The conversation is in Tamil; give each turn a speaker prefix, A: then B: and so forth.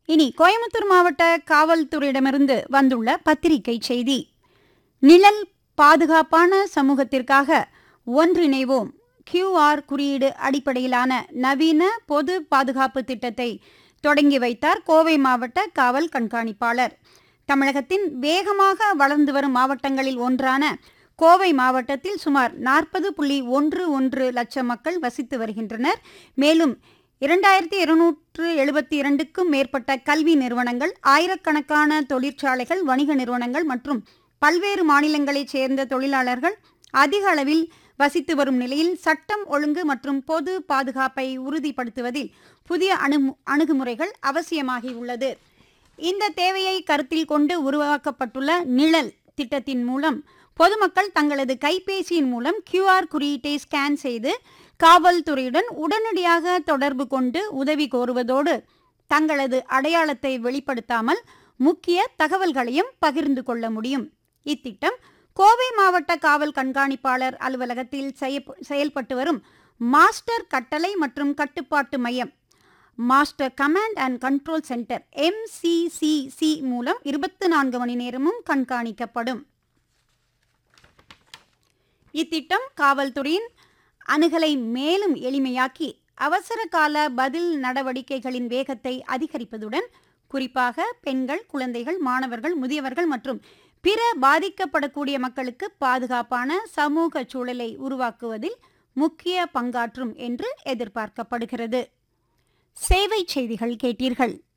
A: இனி கோயம்புத்தூர் மாவட்ட காவல்துறையிடமிருந்து வந்துள்ள பத்திரிகை செய்தி நிழல் பாதுகாப்பான சமூகத்திற்காக ஒன்றிணைவோம் கியூஆர் குறியீடு அடிப்படையிலான நவீன பொது பாதுகாப்பு திட்டத்தை தொடங்கி வைத்தார் கோவை மாவட்ட காவல் கண்காணிப்பாளர் தமிழகத்தின் வேகமாக வளர்ந்து வரும் மாவட்டங்களில் ஒன்றான கோவை மாவட்டத்தில் சுமார் நாற்பது புள்ளி ஒன்று ஒன்று லட்சம் மக்கள் வசித்து வருகின்றனர் மேலும் இரண்டாயிரத்தி இருநூற்று எழுபத்தி இரண்டுக்கும் மேற்பட்ட கல்வி நிறுவனங்கள் ஆயிரக்கணக்கான தொழிற்சாலைகள் வணிக நிறுவனங்கள் மற்றும் பல்வேறு மாநிலங்களைச் சேர்ந்த தொழிலாளர்கள் அதிக அளவில் வசித்து வரும் நிலையில் சட்டம் ஒழுங்கு மற்றும் பொது பாதுகாப்பை உறுதிப்படுத்துவதில் புதிய அணு அணுகுமுறைகள் அவசியமாகியுள்ளது இந்த தேவையை கருத்தில் கொண்டு உருவாக்கப்பட்டுள்ள நிழல் திட்டத்தின் மூலம் பொதுமக்கள் தங்களது கைபேசியின் மூலம் கியூஆர் குறியீட்டை ஸ்கேன் செய்து காவல்துறையுடன் உடனடியாக தொடர்பு கொண்டு உதவி கோருவதோடு தங்களது அடையாளத்தை வெளிப்படுத்தாமல் முக்கிய தகவல்களையும் பகிர்ந்து கொள்ள முடியும் இத்திட்டம் கோவை மாவட்ட காவல் கண்காணிப்பாளர் அலுவலகத்தில் செயல்பட்டு வரும் மாஸ்டர் கட்டளை மற்றும் கட்டுப்பாட்டு மையம் master command and control centre MCCC மூலம் இருபத்தி நான்கு மணி நேரமும் கண்காணிக்கப்படும் இத்திட்டம் காவல்துறையின் அணுகலை மேலும் எளிமையாக்கி அவசர கால பதில் நடவடிக்கைகளின் வேகத்தை அதிகரிப்பதுடன் குறிப்பாக பெண்கள் குழந்தைகள் மாணவர்கள் முதியவர்கள் மற்றும் பிற பாதிக்கப்படக்கூடிய மக்களுக்கு பாதுகாப்பான சமூக சூழலை உருவாக்குவதில் முக்கிய பங்காற்றும் என்று எதிர்பார்க்கப்படுகிறது சேவை செய்திகள் கேட்டீர்கள்